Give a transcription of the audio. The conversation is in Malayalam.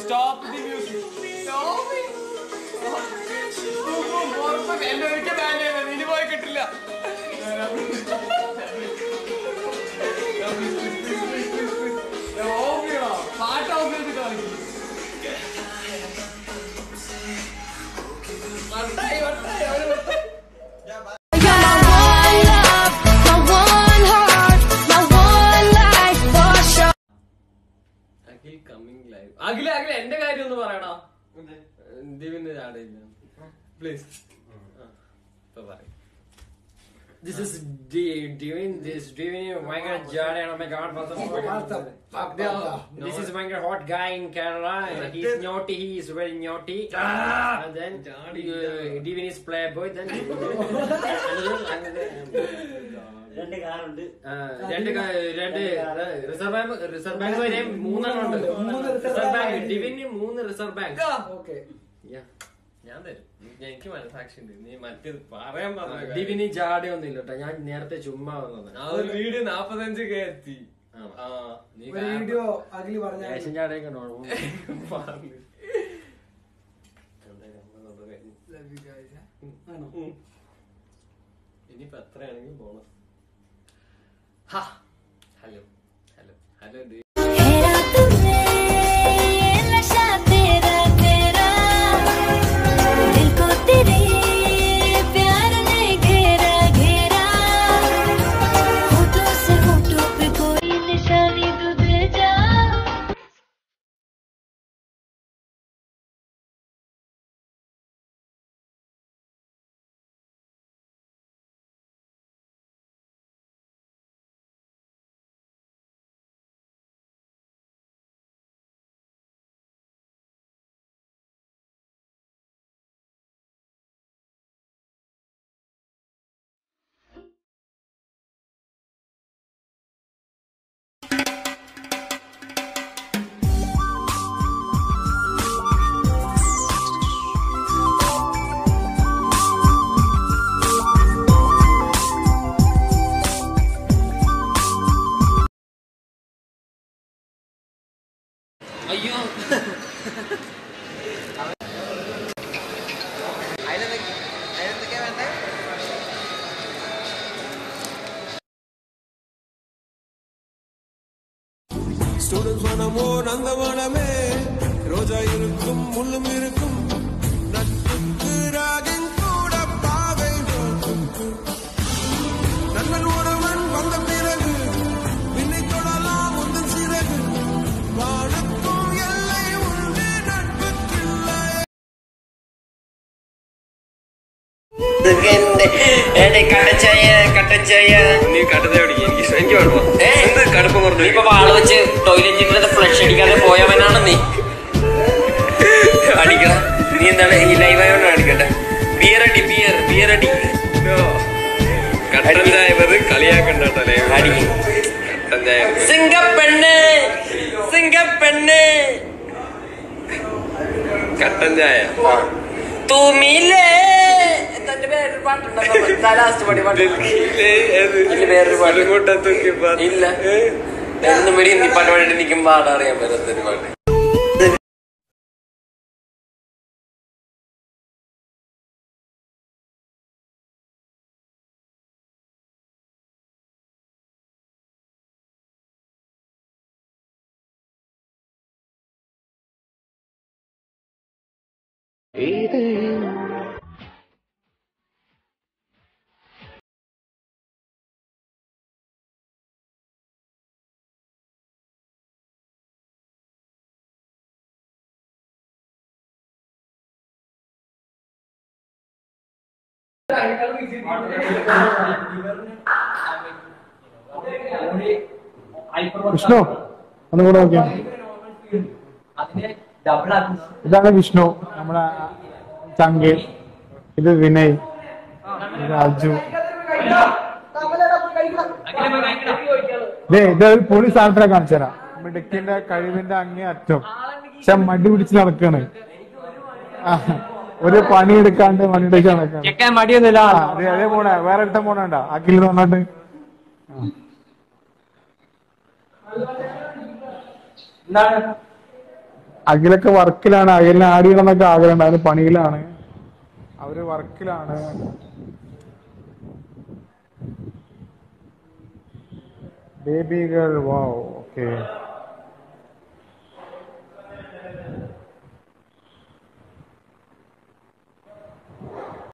സ്റ്റോപ്പ് ദി മ്യൂസിക് എന്നെ ഒരിക്കൽ ബാൻ ചെയ്യണം ഇനി പോയി കിട്ടില്ല ഓഫ് ചെയ്യണോ പാട്ട് ഓഫ് ചെയ്തിട്ട് കളിക്കും വട്ടായി വട്ടായി അവര് വട്ടായി You're my one love, my one heart, my one life for sure. Akhil coming live Akhila Akhila എന്റെ കാര്യം ഒന്ന് പറയടാ ദിവ്യന്റെ ചാടയില്ല പ്ലീസ് പറയും This is D- doing this doing my god Jordan oh my god what the fuck No, this is my god hot guy in Kerala he's naughty he is very naughty and then uh, Devin is playboy then രണ്ട് കാറുണ്ട് ആ, രണ്ട് ക- രണ്ട് റിസർവ് ബാങ്ക് റിസർവ് ബാങ്ക് വരെ മൂന്നെണ്ണം ഉണ്ട് റിസർവ് ബാങ്ക് ഡിവിന് മൂന്ന് റിസർവ് ബാങ്ക് ഓക്കെ ഞാൻ തരും എനിക്ക് മനസാക്ഷി ഉണ്ട് നീ മറ്റേത് പറയാൻ പറഞ്ഞു ഡിവിന് ജാടയൊന്നും ഇല്ല കേട്ടോ ഞാൻ നേരത്തെ ചുമ്മാ വന്നത് ആ ഒരു വീഡിയോ നാപ്പത്തഞ്ച് കെ എത്തി ആ നീ ഒരു വീഡിയോ അഖില് പറഞ്ഞ റേഷൻ ജാടയൊക്കെ ഉണ്ടോ ആണോ ഇനിയിപ്പോ എത്രയാണെങ്കിലും ബോണസ് ഹലോ ഹലോ ഹലോ हेरा तुमने ये नशा तेरा तेरा दिल को तेरे प्यार ने घेरा घेरा होठों से होठों पे कोई निशानी तू दे जा അയ്യോ ஸ்டூடெண்ட்ஸ் மனமோ நந்தவனமே ரோஜா இருக்கும் முள்ளும் இருக்கும் நட்புக்கு ராகிங் கூட பாவை நோக்குக்கு. நண்பன் ஒருவன் வந்த பிறகு விண்ணை தொடலாம் முந்தன் சிறகு வானுக்கும் எல்லை உண்டு நட்புக்கில்லை നീ കട്ടത്തെ പിടിക്കും എനിക്ക് എനിക്ക് കുഴപ്പം എന്ത് കടുപ്പം കുറഞ്ഞു ഇപ്പൊ വാള് വെച്ച് ടോയ്ലറ്റിന്റെ ഫ്ലഷ് അടിക്കാതെ പോയവനാണ് നീ അടിക്കണം നീ എന്താണ് ഈ ലൈവായോണ്ട് അടിക്കട്ടെ ബിയർ അടി ബിയർ ബിയർ അടി കട്ടൻ ചായ വെറുതെ കളിയാക്കണ്ട കേട്ടോ ലൈവ്. അടിക്കും കട്ടൻ ചായ സിംഗപ്പെണ്ണ് സിംഗപ്പെണ്ണ് കട്ടൻ ചായ തൂമിയില്ലേ തന്റെ വേറൊരു പാട്ടുണ്ടോ ലാസ്റ്റ് പാടി പാട്ട് ഡൽഹിയിലെ ഏത്? ഇല്ല, വേറൊരു പാട്ട്. മലങ്കോട്ടത്തൊക്കെ പാട്ട്. ഇല്ല ഏ? എന്നും മണി നീ പാട്ട് പാടിട്ട് നിൽക്കും പാടറിയാൻ പറ്റാത്തൊരു പാട്ട് വിഷ്ണു ഒന്നും കൂടെ നോക്കിയാ ഇതാണ് വിഷ്ണു നമ്മുടെ ചങ്ക് ഇത് വിനയ് ഇത് അജു ദേ ഇത് ഒരു പൊളി സാധനത്തിനെ കാണിച്ചു തരാം മിടുക്കിന്റെ കഴിവിന്റെ അങ്ങേ അറ്റം പക്ഷെ മടി പിടിച്ച് നടക്കാണ് ആ, ഒരു പണി എടുക്കാണ്ട് പണി എടുക്കാൻ നടക്കാണ് മടിയൊന്നുമില്ല ആ, അതെ അതേ പോണേ വേറെ അടുത്ത പോണണ്ട അഖിൽ എന്ന് പറഞ്ഞിട്ട് അഖിലൊക്കെ വർക്കിലാണ് അഖിലിനെ ആഡ് ചെയ്യണമെന്നൊക്കെ ആഗ്രഹം ഉണ്ടായിരുന്നു പണിയിലാണ് അവര് വർക്കിലാണ് ബേബി ഗേൾ വാവ് ഓക്കെ